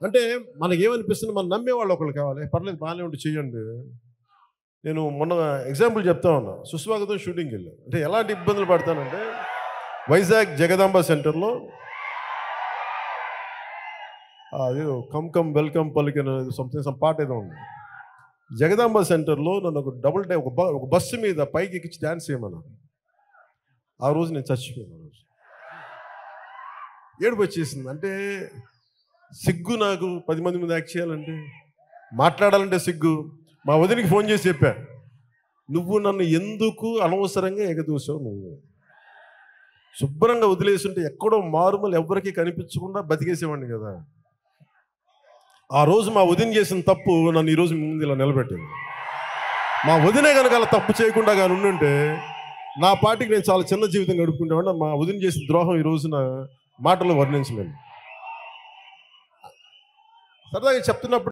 అంటే మనకేమనిపిస్తుంది మనం నమ్మే వాళ్ళు ఒకళ్ళు కావాలి పర్లేదు బాగానే ఉండి చెయ్యండి నేను మొన్న ఎగ్జాంపుల్ చెప్తా ఉన్నా సుస్వాగతం షూటింగ్కి వెళ్ళాను అంటే ఎలాంటి ఇబ్బందులు పడతానంటే వైజాగ్ జగదాంబ సెంటర్లో అది కమ్ కమ్ వెల్కమ్ పలికిన సంథింగ్ సమ్ పాట ఏదో ఉంది జగదాంబ సెంటర్లో నన్ను ఒక డబుల్ టైం ఒక బ- ఒక బస్సు మీద పైకి ఎక్కించి డ్యాన్స్ చేయమన్నారు ఆ రోజు నేను చచ్చిపోయాను ఆ రోజు ఏడుపు వచ్చేసింది అంటే సిగ్గు నాకు పది మంది ముందు యాక్ట్ చేయాలంటే మాట్లాడాలంటే సిగ్గు మా వదినికి ఫోన్ చేసి చెప్పా నువ్వు నన్ను ఎందుకు అనవసరంగా ఎగదూసావు నువ్వు శుభ్రంగా వదిలేస్తుంటే ఎక్కడో మారుమూలు ఎవ్వరికీ కనిపించకుండా బతికేసేవాడిని కదా ఆ రోజు మా వదిన చేసిన తప్పు నన్ను ఈరోజు మీ ముందు ఇలా నిలబెట్టింది మా వదినే కనుక అలా తప్పు చేయకుండా కానీ ఉండుంటే నా పాటికి నేను చాలా చిన్న జీవితం గడుపుకుంటామని మా వదిన చేసిన ద్రోహం ఈ రోజున మాటలు వర్ణించలేను సరదాగా చెప్తున్నప్పుడు